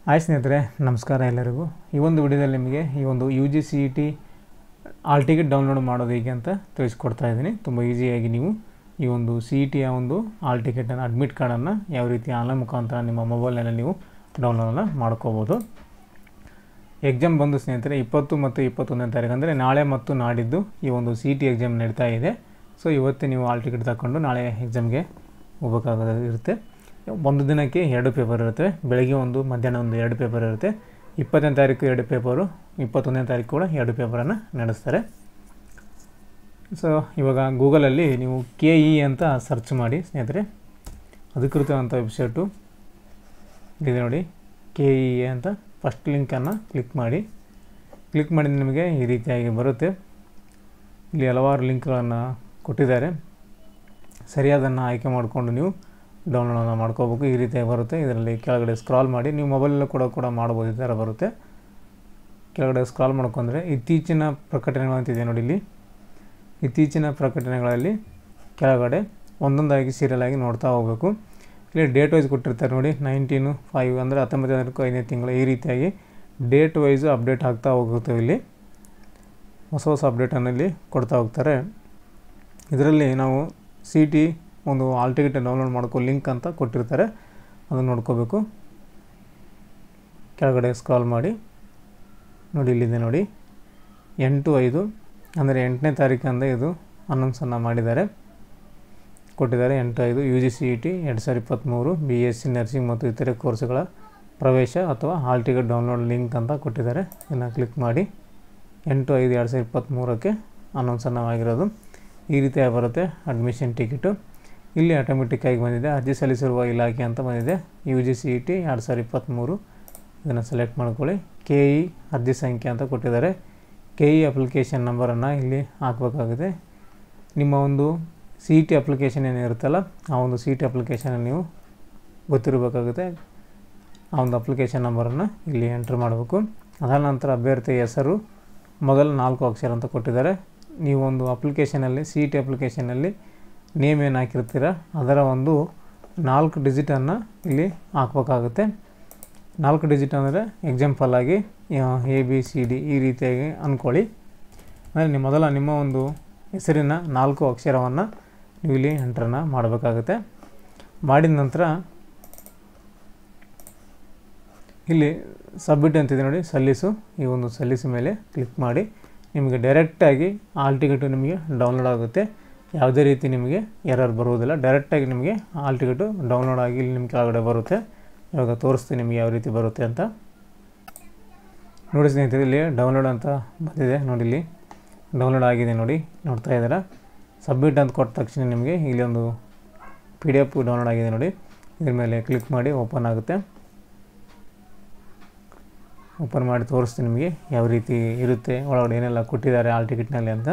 hi ಸ್ನೇಹಿತರೆ ನಮಸ್ಕಾರ ಎಲ್ಲರಿಗೂ ಈ ಒಂದು ವಿಡಿಯೋದಲ್ಲಿ ನಿಮಗೆ ಈ ಒಂದು U G C E T hall ticket download ಮಾಡೋದು ಹೇಗೆ ಅಂತ ತಿಳಿಸ್ಕೊಡ್ತಾ ಇದ್ದೀನಿ ತುಂಬ ಈಸಿಯಾಗಿ ನೀವು ಈ ಒಂದು ಸಿ ಇ ಟಿಯ ಒಂದು ಆಲ್ ಟಿಕೆಟನ್ನು ಅಡ್ಮಿಟ್ ಕಾರ್ಡನ್ನು ಯಾವ ರೀತಿ ಆನ್ಲೈನ್ ಮುಖಾಂತರ ನಿಮ್ಮ ಮೊಬೈಲ್ನಲ್ಲಿ ನೀವು ಡೌನ್ಲೋಡನ್ನು ಮಾಡ್ಕೋಬೋದು ಎಕ್ಸಾಮ್ ಬಂದು ಸ್ನೇಹಿತರೆ ಇಪ್ಪತ್ತು ಮತ್ತು ಇಪ್ಪತ್ತೊಂದನೇ ತಾರೀಕು ಅಂದರೆ ನಾಳೆ ಮತ್ತು ನಾಡಿದ್ದು ಈ ಒಂದು ಸಿ ಟಿ ಎಕ್ಸಾಮ್ ನಡೀತಾ ಇದೆ ಸೊ ಇವತ್ತೇ ನೀವು ಆಲ್ ಟಿಕೆಟ್ ತಗೊಂಡು ನಾಳೆ ಎಕ್ಸಾಮ್ಗೆ ಹೋಗ್ಬೇಕಾಗೋದು ಇರುತ್ತೆ ಒಂದು ದಿನಕ್ಕೆ ಎರಡು ಪೇಪರ್ ಇರುತ್ತೆ ಬೆಳಗ್ಗೆ ಒಂದು ಮಧ್ಯಾಹ್ನ ಒಂದು ಎರಡು ಪೇಪರ್ ಇರುತ್ತೆ ಇಪ್ಪತ್ತನೇ ತಾರೀಕು ಎರಡು ಪೇಪರು ಇಪ್ಪತ್ತೊಂದನೇ ತಾರೀಕು ಕೂಡ ಎರಡು ಪೇಪರನ್ನು ನಡೆಸ್ತಾರೆ ಸೊ ಇವಾಗ ಗೂಗಲಲ್ಲಿ ನೀವು ಕೆ ಇ ಅಂತ ಸರ್ಚ್ ಮಾಡಿ ಸ್ನೇಹಿತರೆ ಅಧಿಕೃತವಂಥ ವೆಬ್ಸೈಟು ಇದೆ ನೋಡಿ ಕೆ ಇ ಎ ಅಂತ ಫಸ್ಟ್ ಲಿಂಕನ್ನು ಕ್ಲಿಕ್ ಮಾಡಿ ಕ್ಲಿಕ್ ಮಾಡಿದ ನಿಮಗೆ ಈ ರೀತಿಯಾಗಿ ಬರುತ್ತೆ ಇಲ್ಲಿ ಹಲವಾರು ಲಿಂಕ್ಗಳನ್ನು ಕೊಟ್ಟಿದ್ದಾರೆ ಸರಿಯಾದನ್ನು ಆಯ್ಕೆ ಮಾಡಿಕೊಂಡು ನೀವು ಡೌನ್ಲೋಡನ್ನು ಮಾಡ್ಕೋಬೇಕು ಈ ರೀತಿಯಾಗಿ ಬರುತ್ತೆ ಇದರಲ್ಲಿ ಕೆಳಗಡೆ ಸ್ಕ್ರಾಲ್ ಮಾಡಿ ನೀವು ಮೊಬೈಲಲ್ಲೂ ಕೂಡ ಕೂಡ ಮಾಡ್ಬೋದು ಈ ಥರ ಬರುತ್ತೆ ಕೆಳಗಡೆ ಸ್ಕ್ರಾಲ್ ಮಾಡ್ಕೊಂಡ್ರೆ ಇತ್ತೀಚಿನ ಪ್ರಕಟಣೆಗಳು ಅಂತಿದೆ ನೋಡಿ ಇಲ್ಲಿ ಇತ್ತೀಚಿನ ಪ್ರಕಟಣೆಗಳಲ್ಲಿ ಕೆಳಗಡೆ ಒಂದೊಂದಾಗಿ ಸೀರಿಯಲ್ ಆಗಿ ನೋಡ್ತಾ ಹೋಗಬೇಕು ಇಲ್ಲಿ ಡೇಟ್ ವೈಸ್ ಕೊಟ್ಟಿರ್ತಾರೆ ನೋಡಿ ನೈನ್ಟೀನು ಫೈವ್ ಅಂದರೆ ಹತ್ತೊಂಬತ್ತು ತಾರೀಕು ಐದನೇ ತಿಂಗಳು ಈ ರೀತಿಯಾಗಿ ಡೇಟ್ ವೈಸು ಅಪ್ಡೇಟ್ ಆಗ್ತಾ ಹೋಗುತ್ತೆ ಇಲ್ಲಿ ಹೊಸ ಹೊಸ ಅಪ್ಡೇಟನ್ನು ಇಲ್ಲಿ ಕೊಡ್ತಾ ಹೋಗ್ತಾರೆ ಇದರಲ್ಲಿ ನಾವು ಸಿ ಟಿ ಒಂದು ಆಲ್ ಟಿಕೆಟ್ ಡೌನ್ಲೋಡ್ ಮಾಡ್ಕೋ ಲಿಂಕ್ ಅಂತ ಕೊಟ್ಟಿರ್ತಾರೆ ಅದನ್ನು ನೋಡ್ಕೋಬೇಕು ಕೆಳಗಡೆ ಸ್ಕ್ರಾಲ್ ಮಾಡಿ ನೋಡಿ ಇಲ್ಲಿದೆ ನೋಡಿ ಎಂಟು ಐದು ಅಂದರೆ ಎಂಟನೇ ತಾರೀಕಿಂದ ಇದು ಅನೌನ್ಸನ್ನು ಮಾಡಿದ್ದಾರೆ ಕೊಟ್ಟಿದ್ದಾರೆ ಎಂಟು ಐದು U G C E T ಎರಡು ಸಾವಿರದ ಇಪ್ಪತ್ತ್ಮೂರು ಬಿ ಎಸ್ ಸಿ ನರ್ಸಿಂಗ್ ಮತ್ತು ಇತರೆ ಕೋರ್ಸ್ಗಳ ಪ್ರವೇಶ ಅಥವಾ ಹಾಲ್ ಟಿಕೆಟ್ ಡೌನ್ಲೋಡ್ ಲಿಂಕ್ ಅಂತ ಕೊಟ್ಟಿದ್ದಾರೆ ಇದನ್ನು ಕ್ಲಿಕ್ ಮಾಡಿ ಎಂಟು ಐದು ಎರಡು ಸಾವಿರದ ಇಪ್ಪತ್ತ್ಮೂರಕ್ಕೆ ಅನೌನ್ಸನ್ನು ಆಗಿರೋದು ಈ ರೀತಿಯಾಗಿ ಬರುತ್ತೆ ಅಡ್ಮಿಷನ್ ಟಿಕೆಟು ಇಲ್ಲಿ ಆಟೋಮೆಟಿಕ್ಕಾಗಿ ಬಂದಿದೆ ಅರ್ಜಿ ಸಲ್ಲಿಸಿರುವ ಇಲಾಖೆ ಅಂತ ಬಂದಿದೆ U G C E T ಎರಡು ಸಾವಿರದ ಇಪ್ಪತ್ತ್ಮೂರು ಇದನ್ನು ಸೆಲೆಕ್ಟ್ ಮಾಡ್ಕೊಳ್ಳಿ ಕೆ ಇ ಅರ್ಜಿ ಸಂಖ್ಯೆ ಅಂತ ಕೊಟ್ಟಿದ್ದಾರೆ ಕೆ ಇ ಅಪ್ಲಿಕೇಶನ್ ನಂಬರನ್ನು ಇಲ್ಲಿ ಹಾಕಬೇಕಾಗುತ್ತೆ ನಿಮ್ಮ ಒಂದು ಸಿ ಇ ಟಿ ಅಪ್ಲಿಕೇಶನ್ ಏನಿರುತ್ತಲ್ಲ ಆ ಒಂದು ಸಿ ಇ ಟಿ ಅಪ್ಲಿಕೇಶನ್ ನೀವು ಗೊತ್ತಿರಬೇಕಾಗುತ್ತೆ ಆ ಒಂದು ಅಪ್ಲಿಕೇಶನ್ ನಂಬರನ್ನು ಇಲ್ಲಿ ಎಂಟ್ರ್ ಮಾಡಬೇಕು ಅದಾದ ನಂತರ ಅಭ್ಯರ್ಥಿ ಹೆಸರು ಮೊದಲ ನಾಲ್ಕು ಅಕ್ಷರ ಅಂತ ಕೊಟ್ಟಿದ್ದಾರೆ ನೀವು ಒಂದು ಅಪ್ಲಿಕೇಶನಲ್ಲಿ ಸಿ ಇ ಟಿ ಅಪ್ಲಿಕೇಶನಲ್ಲಿ ನೇಮ್ ಏನು ಹಾಕಿರ್ತೀರ ಅದರ ಒಂದು ನಾಲ್ಕು ಡಿಜಿಟನ್ನು ಇಲ್ಲಿ ಹಾಕ್ಬೇಕಾಗುತ್ತೆ ನಾಲ್ಕು ಡಿಜಿಟ್ ಅಂದರೆ ಎಕ್ಸಾಂಪಲ್ ಆಗಿ ಎ ಬಿ ಸಿ ಡಿ ಈ ರೀತಿಯಾಗಿ ಅಂದ್ಕೊಳ್ಳಿ ಅಂದರೆ ನಿಮ್ಮ ಮೊದಲ ನಿಮ್ಮ ಒಂದು ಹೆಸರಿನ ನಾಲ್ಕು ಅಕ್ಷರವನ್ನು ನೀವು ಇಲ್ಲಿ ಎಂಟ್ರನ್ನು ಮಾಡಬೇಕಾಗುತ್ತೆ ಮಾಡಿದ ನಂತರ ಇಲ್ಲಿ ಸಬ್ಮಿಟ್ ಅಂತಿದೆ ನೋಡಿ ಸಲ್ಲಿಸು ಈ ಒಂದು ಸಲ್ಲಿಸು ಮೇಲೆ ಕ್ಲಿಕ್ ಮಾಡಿ ನಿಮಗೆ ಡೈರೆಕ್ಟಾಗಿ ಆಲ್ ಟಿಕೆಟು ನಿಮಗೆ ಡೌನ್ಲೋಡ್ ಆಗುತ್ತೆ ಯಾವುದೇ ರೀತಿ ನಿಮಗೆ ಎರರ್ ಬರುವುದಿಲ್ಲ ಡೈರೆಕ್ಟಾಗಿ ನಿಮಗೆ ಆಲ್ ಟಿಕೆಟು ಡೌನ್ಲೋಡ್ ಆಗಿ ಇಲ್ಲಿ ನಿಮ್ಮ ಕೆಳಗಡೆ ಬರುತ್ತೆ ಇವಾಗ ತೋರಿಸ್ತೀನಿ ನಿಮಗೆ ಯಾವ ರೀತಿ ಬರುತ್ತೆ ಅಂತ ನೋಡಿ ಸ್ನೇಹಿತರೆ ಇಲ್ಲಿ ಡೌನ್ಲೋಡ್ ಅಂತ ಬಂದಿದೆ ನೋಡಿ ಇಲ್ಲಿ ಡೌನ್ಲೋಡ್ ಆಗಿದೆ ನೋಡಿ ನೋಡ್ತಾ ಇದ್ದೀರಾ ಸಬ್ಮಿಟ್ ಅಂತ ಕೊಟ್ಟ ತಕ್ಷಣ ನಿಮಗೆ ಇಲ್ಲಿ ಒಂದು ಪಿ ಡಿ ಎಫ್ ಡೌನ್ಲೋಡ್ ಆಗಿದೆ ನೋಡಿ ಇದ್ರ ಮೇಲೆ ಕ್ಲಿಕ್ ಮಾಡಿ ಓಪನ್ ಆಗುತ್ತೆ ಓಪನ್ ಮಾಡಿ ತೋರಿಸ್ತೀನಿ ನಿಮಗೆ ಯಾವ ರೀತಿ ಇರುತ್ತೆ ಒಳಗಡೆ ಏನೆಲ್ಲ ಕೊಟ್ಟಿದ್ದಾರೆ ಆಲ್ ಟಿಕೆಟ್ನಲ್ಲಿ ಅಂತ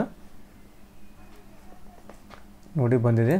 ನೋಡಿ ಬಂದಿದೆ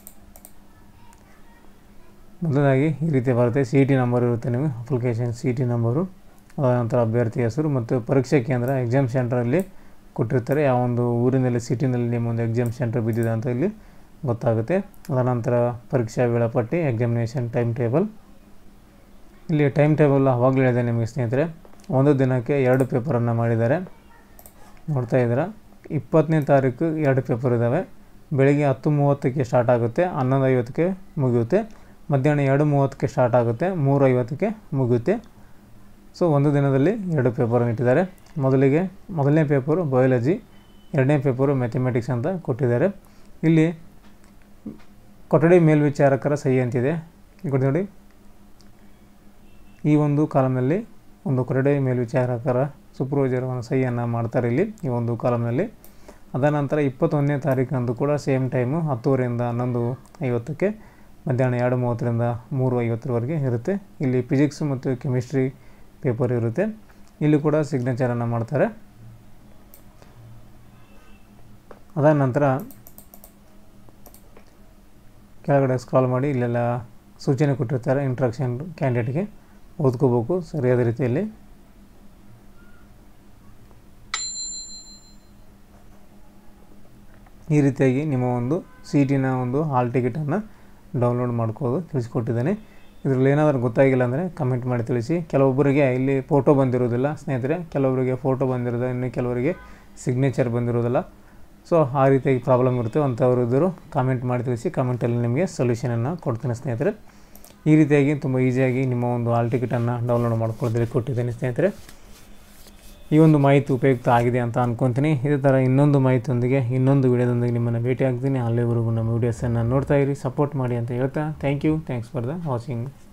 ಮೊದಲಾಗಿ ಈ ರೀತಿ ಬರುತ್ತೆ ಸಿ ಟಿ ನಂಬರ್ ಇರುತ್ತೆ ನಿಮಗೆ ಅಪ್ಲಿಕೇಶನ್ ಸಿ ಟಿ ನಂಬರು ಅದಾದ ನಂತರ ಅಭ್ಯರ್ಥಿ ಹೆಸರು ಮತ್ತು ಪರೀಕ್ಷಾ ಕೇಂದ್ರ ಎಕ್ಸಾಮ್ ಸೆಂಟ್ರಲ್ಲಿ ಕೊಟ್ಟಿರ್ತಾರೆ ಯಾವ ಒಂದು ಊರಿನಲ್ಲಿ ಸಿಟಿನಲ್ಲಿ ನಿಮ್ಮ ಒಂದು ಎಕ್ಸಾಮ್ ಸೆಂಟರ್ ಬಿದ್ದಿದೆ ಅಂತ ಇಲ್ಲಿ ಗೊತ್ತಾಗುತ್ತೆ ಅದರ ನಂತರ ಪರೀಕ್ಷಾ ವೇಳಾಪಟ್ಟಿ ಎಕ್ಸಾಮಿನೇಷನ್ ಟೈಮ್ ಟೇಬಲ್ ಇಲ್ಲಿ ಟೈಮ್ ಟೇಬಲ್ ಅವಾಗಲೂ ಹೇಳಿದೆ ನಿಮಗೆ ಸ್ನೇಹಿತರೆ ಒಂದು ದಿನಕ್ಕೆ ಎರಡು ಪೇಪರನ್ನು ಮಾಡಿದ್ದಾರೆ ನೋಡ್ತಾ ಇದ್ದೀರಾ ಇಪ್ಪತ್ತನೇ ತಾರೀಕು ಎರಡು ಪೇಪರ್ ಇದ್ದಾವೆ ಬೆಳಿಗ್ಗೆ ಹತ್ತು ಮೂವತ್ತಕ್ಕೆ ಸ್ಟಾರ್ಟ್ ಆಗುತ್ತೆ ಹನ್ನೊಂದು ಐವತ್ತಕ್ಕೆ ಮುಗಿಯುತ್ತೆ ಮಧ್ಯಾಹ್ನ ಎರಡು ಮೂವತ್ತಕ್ಕೆ ಸ್ಟಾರ್ಟ್ ಆಗುತ್ತೆ ಮೂರು ಐವತ್ತಕ್ಕೆ ಮುಗಿಯುತ್ತೆ ಸೊ ಒಂದು ದಿನದಲ್ಲಿ ಎರಡು ಪೇಪರನ್ನು ಇಟ್ಟಿದ್ದಾರೆ ಮೊದಲಿಗೆ ಮೊದಲನೇ ಪೇಪರು ಬಯಾಲಜಿ ಎರಡನೇ ಪೇಪರು ಮ್ಯಾಥಮೆಟಿಕ್ಸ್ ಅಂತ ಕೊಟ್ಟಿದ್ದಾರೆ ಇಲ್ಲಿ ಕೊಠಡಿ ಮೇಲ್ವಿಚಾರಕರ ಸಹಿ ಅಂತಿದೆ ಇಲ್ಲಿ ನೋಡಿ ಈ ಒಂದು ಕಾಲಮ್ನಲ್ಲಿ ಒಂದು ಕೊಠಡಿ ಮೇಲ್ವಿಚಾರಕರ ಸೂಪರ್ವೈಸರ್ ಒಂದು ಸಹಿಯನ್ನು ಮಾಡ್ತಾರೆ ಇಲ್ಲಿ ಈ ಒಂದು ಕಾಲಮ್ನಲ್ಲಿ ಅದಾದ ನಂತರ ಇಪ್ಪತ್ತೊಂದನೇ ತಾರೀಕಂದು ಕೂಡ ಸೇಮ್ ಟೈಮು ಹತ್ತುವರೆಯಿಂದ ಹನ್ನೊಂದು ಐವತ್ತಕ್ಕೆ ಮಧ್ಯಾಹ್ನ ಎರಡು ಮೂವತ್ತರಿಂದ ಮೂರು ಐವತ್ತರವರೆಗೆ ಇರುತ್ತೆ ಇಲ್ಲಿ ಫಿಸಿಕ್ಸ್ ಮತ್ತು ಕೆಮಿಸ್ಟ್ರಿ ಪೇಪರ್ ಇರುತ್ತೆ ಇಲ್ಲಿ ಕೂಡ ಸಿಗ್ನೇಚರನ್ನು ಮಾಡ್ತಾರೆ ಅದಾದ ನಂತರ ಕೆಳಗಡೆ ಸ್ಕ್ರಾಲ್ ಮಾಡಿ ಇಲ್ಲೆಲ್ಲ ಸೂಚನೆ ಕೊಟ್ಟಿರ್ತಾರೆ ಇಂಟ್ರಕ್ಷನ್ ಕ್ಯಾಂಡಿಡೇಟ್ಗೆ ಓದ್ಕೋಬೇಕು ಸರಿಯಾದ ರೀತಿಯಲ್ಲಿ ಈ ರೀತಿಯಾಗಿ ನಿಮ್ಮ ಒಂದು ಸಿ ಟಿನ ಒಂದು ಹಾಲ್ ಟಿಕೆಟನ್ನು ಡೌನ್ಲೋಡ್ ಮಾಡ್ಕೋದು ತಿಳಿಸ್ಕೊಟ್ಟಿದ್ದೇನೆ ಇದರಲ್ಲಿ ಏನಾದರೂ ಗೊತ್ತಾಗಿಲ್ಲ ಅಂದರೆ ಕಮೆಂಟ್ ಮಾಡಿ ತಿಳಿಸಿ ಕೆಲವೊಬ್ಬರಿಗೆ ಇಲ್ಲಿ ಫೋಟೋ ಬಂದಿರೋದಿಲ್ಲ ಸ್ನೇಹಿತರೆ ಕೆಲವೊಬ್ಬರಿಗೆ ಫೋಟೋ ಬಂದಿರೋದು ಇನ್ನು ಕೆಲವರಿಗೆ ಸಿಗ್ನೇಚರ್ ಬಂದಿರೋದಿಲ್ಲ ಸೊ ಆ ರೀತಿಯಾಗಿ ಪ್ರಾಬ್ಲಮ್ ಇರುತ್ತೆ ಅಂಥವ್ರು ಇದ್ದರು ಕಾಮೆಂಟ್ ಮಾಡಿ ತಿಳಿಸಿ ಕಮೆಂಟಲ್ಲಿ ನಿಮಗೆ ಸೊಲ್ಯೂಷನನ್ನು ಕೊಡ್ತೀನಿ ಸ್ನೇಹಿತರೆ ಈ ರೀತಿಯಾಗಿ ತುಂಬ ಈಸಿಯಾಗಿ ನಿಮ್ಮ ಒಂದು ಹಾಲ್ ಟಿಕೆಟನ್ನು ಡೌನ್ಲೋಡ್ ಮಾಡ್ಕೊಳ್ಳೋದಕ್ಕೆ ಕೊಟ್ಟಿದ್ದೀನಿ ಸ್ನೇಹಿತರೆ ಈ ಒಂದು ಮಾಹಿತಿ ಉಪಯುಕ್ತ ಆಗಿದೆ ಅಂತ ಅಂದ್ಕೊತೀನಿ ಇದೇ ಥರ ಇನ್ನೊಂದು ಮಾಹಿತಿಯೊಂದಿಗೆ ಇನ್ನೊಂದು ವಿಡಿಯೋದೊಂದಿಗೆ ನಿಮ್ಮನ್ನು ಭೇಟಿ ಆಗ್ತೀನಿ ಅಲ್ಲಿವರೆಗೂ ನಮ್ಮ ವೀಡಿಯೋಸನ್ನು ನೋಡ್ತಾ ಇರಿ ಸಪೋರ್ಟ್ ಮಾಡಿ ಅಂತ ಹೇಳ್ತಾ thank you thanks for the watching